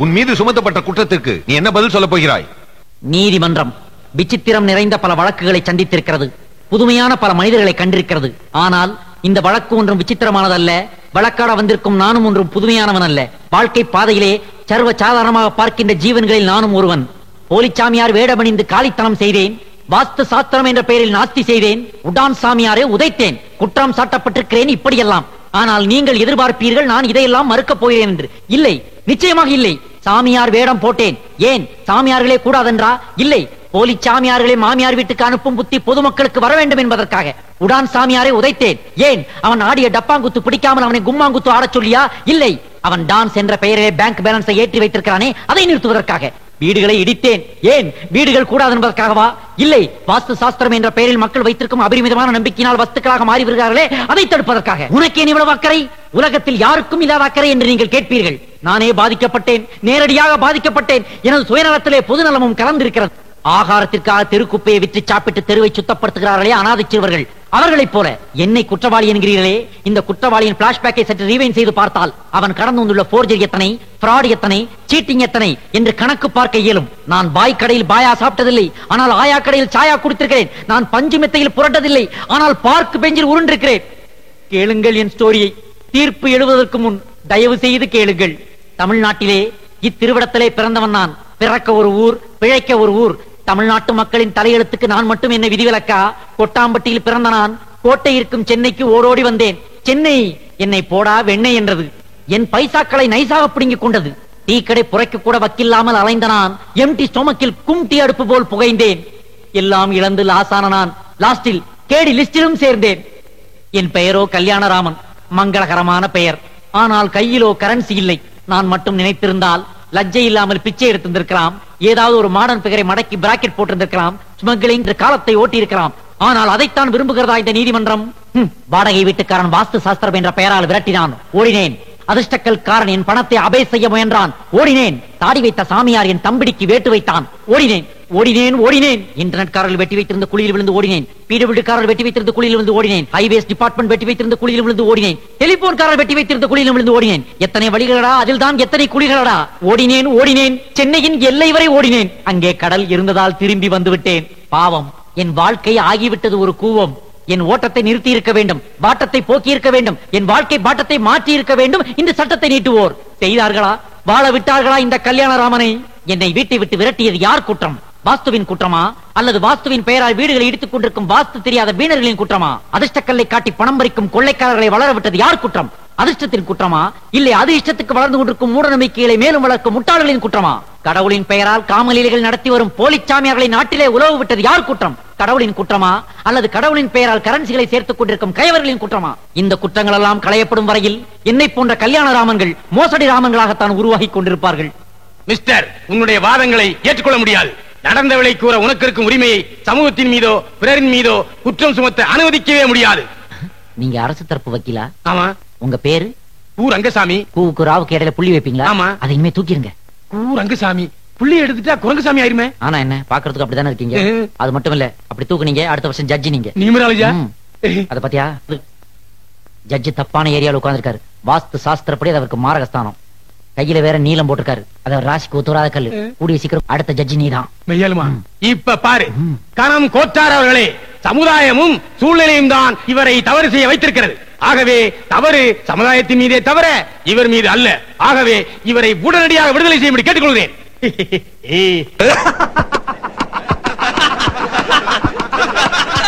உன் மீது சுமத்தப்பட்ட குற்றத்திற்கு நீ என்ன பதில் சொல்லப் போகிறாய் நீதிமன்றம் விசித்திரம் நிறைந்த பல வழக்குகளை சந்தித்திருக்கிறது புதுமையான பல மனிதர்களை கண்டிருக்கிறது ஆனால் இந்த வழக்கு ஒன்றும் விசித்திரமானதல்ல வழக்காட வந்திருக்கும் நானும் ஒன்றும் புதுமையானவன் அல்ல வாழ்க்கை பாதையிலே சர்வ சாதாரணமாக பார்க்கின்ற ஜீவன்களில் நானும் ஒருவன் போலிச்சாமியார் வேடமணிந்து காலித்தனம் செய்தேன் வாஸ்து சாஸ்திரம் என்ற பெயரில் நாஸ்தி செய்தேன் உடான் சாமியாரை உதைத்தேன் குற்றம் சாட்டப்பட்டிருக்கிறேன் இப்படியெல்லாம் ஆனால் நீங்கள் எதிர்பார்ப்பீர்கள் நான் இதையெல்லாம் மறுக்கப் போகிறேன் என்று இல்லை நிச்சயமாக இல்லை சாமியார் வேடம் போட்டேன் ஏன் சாமியார்களே கூடாதென்றா இல்லை போலி சாமியார்களை மாமியார் வீட்டுக்கு அனுப்பும் புத்தி பொதுமக்களுக்கு வர வேண்டும் என்பதற்காக உடான் சாமியாரை உதைத்தேன் ஏன் அவன் ஆடிய டப்பாங்குத்து பிடிக்காமல் அவனை கும்மாங்குத்து ஆடச் சொல்லியா இல்லை அவன் டான்ஸ் என்ற பெயரிலே பேங்க் பேலன்ஸை ஏற்றி வைத்திருக்கிறானே அதை நிறுத்துவதற்காக வீடுகளை இடித்தேன் ஏன் வீடுகள் கூடாது என்பதற்காகவா இல்லை வாஸ்து சாஸ்திரம் என்ற பெயரில் மக்கள் வைத்திருக்கும் அபரிமிதமான நம்பிக்கையினால் வஸ்துக்களாக மாறி வருகிறார்களே அதை தடுப்பதற்காக உனக்கு ஏன் இவ்வளவு அக்கறை உலகத்தில் யாருக்கும் இல்லாத அக்கறை என்று நீங்கள் கேட்பீர்கள் நானே பாதிக்கப்பட்டேன் நேரடியாக பாதிக்கப்பட்டேன் எனது சுயநலத்திலே பொதுநலமும் கலந்திருக்கிறது ஆகாரத்திற்காக தெருக்குப்பையை விற்று சாப்பிட்டு தெருவை சுத்தப்படுத்துகிறார்களே அனாதை சிறுவர்கள் அவர்களைப் போல என்னை குற்றவாளி என்கிறீர்களே இந்த குற்றவாளியின் பிளாஷ்பேக்கை சற்று ரீவைன் செய்து பார்த்தால் அவன் கடந்து வந்துள்ள போர்ஜரி எத்தனை fraud எத்தனை சீட்டிங் எத்தனை என்று கணக்கு பார்க்க இயலும் நான் பாய் கடையில் பாயா சாப்பிட்டதில்லை ஆனால் ஆயா கடையில் சாயா குடித்திருக்கிறேன் நான் பஞ்சு மெத்தையில் புரட்டதில்லை ஆனால் பார்க் பெஞ்சில் உருண்டிருக்கிறேன் கேளுங்கள் என் ஸ்டோரியை தீர்ப்பு எழுவதற்கு முன் தயவு செய்து கேளுங்கள் தமிழ்நாட்டிலே இத்திருவிடத்திலே பிறந்தவன் நான் பிறக்க ஒரு ஊர் பிழைக்க ஒரு ஊர் தமிழ்நாட்டு மக்களின் தலையெழுத்துக்கு நான் மட்டும் என்ன விதிவிலக்கா கொட்டாம்பட்டியில் பிறந்த நான் கோட்டை இருக்கும் சென்னைக்கு ஓடோடி வந்தேன் சென்னை என்னை போடா வெண்ணெய் என்றது என் பைசாக்களை நைசாக பிடுங்கிக் கொண்டது டீ கடை புரைக்க கூட வக்கில்லாமல் அலைந்த நான் எம்டி ஸ்டொமக்கில் கும் டீ அடுப்பு போல் புகைந்தேன் எல்லாம் இழந்து லாசான நான் லாஸ்டில் கேடி லிஸ்டிலும் சேர்ந்தேன் என் பெயரோ கல்யாணராமன் மங்களகரமான பெயர் ஆனால் கையிலோ கரன்சி இல்லை நான் மட்டும் நினைத்திருந்தால் லஜ்ஜை இல்லாமல் பிச்சை எடுத்திருந்திருக்கலாம் ஏதாவது ஒரு மாடர்ன் பெயரை மடக்கி பிராக்கெட் போட்டிருந்திருக்கலாம் ஸ்மக்லிங் என்ற காலத்தை ஓட்டி இருக்கலாம் ஆனால் அதைத்தான் விரும்புகிறதா இந்த நீதிமன்றம் ஹம், வாடகை வீட்டுக்காரன் வாஸ்து சாஸ்திரம் என்ற பெயரால் விரட்டினான் ஓடினேன் அதிர்ஷ்டக்கல்காரன் என் பணத்தை அபே செய்ய முயன்றான் ஓடினேன் தாடி வைத்த சாமியார் என் தம்பிடிக்கு வேட்டு வைத்தான் ஓடினேன் ஓடினேன் ஓடினேன் இன்டர்நெட் காரர்கள் வெட்டி வைத்திருந்த குழியில் விழுந்து ஓடினேன் பிடபிள்யூ காரர்கள் வெட்டி வைத்திருந்த குழியில் விழுந்து ஓடினேன் ஹைவேஸ் டிபார்ட்மெண்ட் வெட்டி வைத்திருந்த குழியில் விழுந்து ஓடினேன் டெலிபோன் காரர்கள் வெட்டி வைத்திருந்த குழியில் விழுந்து ஓடினேன் எத்தனை வழிகளடா அதில் தான் எத்தனை குழிகளடா ஓடினேன் ஓடினேன் சென்னையின் எல்லை வரை ஓடினேன் அங்கே கடல் இருந்ததால் திரும்பி வந்து விட்டேன் பாவம் என் வாழ்க்கை ஆகிவிட்டது ஒரு கூவம் என் ஓட்டத்தை நிறுத்தி இருக்க வேண்டும் பாட்டத்தை போக்கி இருக்க வேண்டும் என் வாழ்க்கை பாட்டத்தை மாற்றி இருக்க வேண்டும் இந்த சட்டத்தை நீட்டுவோர் செய்தார்களா வாழ விட்டார்களா இந்த கல்யாணராமனை என்னை வீட்டை விட்டு விரட்டியது யார் குற்றம் வாஸ்துவின் குற்றமா அல்லது வாஸ்துவின் பெயரால் வீடுகளை இடித்துக் கொண்டிருக்கும் வாஸ்து தெரியாத வீணர்களின் குற்றமா அதிர்ஷ்டக்கல்லை காட்டி பணம் பறிக்கும் கொள்ளைக்காரர்களை வளர விட்டது யார் குற்றம் அதிர்ஷ்டத்தின் குற்றமா இல்லை அது இஷ்டத்துக்கு வளர்ந்து கொண்டிருக்கும் மூட நம்பிக்கைகளை மேலும் வளர்க்கும் முட்டாள்களின் குற்றமா கடவுளின் பெயரால் காமலீலைகள் நடத்தி வரும் போலிச்சாமியார்களை நாட்டிலே உழவு விட்டது யார் குற்றம் கடவுளின் குற்றமா அல்லது கடவுளின் பெயரால் கரன்சிகளை சேர்த்துக் கொண்டிருக்கும் கயவர்களின் குற்றமா இந்த குற்றங்கள் எல்லாம் களையப்படும் வரையில் என்னை போன்ற கல்யாண ராமன்கள் மோசடி ராமன்களாகத்தான் உருவாகிக் கொண்டிருப்பார்கள் மிஸ்டர் உன்னுடைய வாதங்களை ஏற்றுக்கொள்ள முடியாது நடந்தவளை கூற உனக்கு இருக்கும் உரிமையை சமூகத்தின் மீதோ பிறரின் மீதோ குற்றம் சுமத்த அனுமதிக்கவே முடியாது நீங்க அரசு தரப்பு வக்கீலா ஆமா உங்க பேரு ஊ ரங்கசாமி கூவுக்கு ராவுக்கு இடையில புள்ளி வைப்பீங்களா ஆமா. அதை இனிமே தூக்கிருங்க ஊ ரங்கசாமி புள்ளி எடுத்துட்டா குரங்குசாமி ஆயிருமே ஆனா என்ன பாக்குறதுக்கு அப்படிதானே இருக்கீங்க ம். அது மட்டும் இல்ல அப்படி தூக்குனீங்க அடுத்த வருஷம் ஜட்ஜி நீங்க நிமிராலஜா ம். அத பாத்தியா ஜட்ஜி தப்பான ஏரியால உட்கார்ந்திருக்காரு வாஸ்து சாஸ்திரப்படி அது அவருக்கு மாரகஸ்தானம் கையில வேற நீளம் போட்டிருக்காரு அது அவர் ராசிக்கு ஒத்துவராத கல்லு கூடிய சீக்கிரம் அடுத்த ஜட்ஜி நீதான் மெய்யாலுமா இப்ப பாரு கணம் கோச்சார் அவர்களே சமுதாயமும் சூழ்நிலையும் தான் இவரை தவறு செய்ய வைத்திருக்கிறது ஆகவே தவறு சமுதாயத்தின் மீதே தவிர இவர் மீது அல்ல ஆகவே இவரை உடனடியாக விடுதலை செய்யும்படி கேட்டுக்கொள்கிறேன்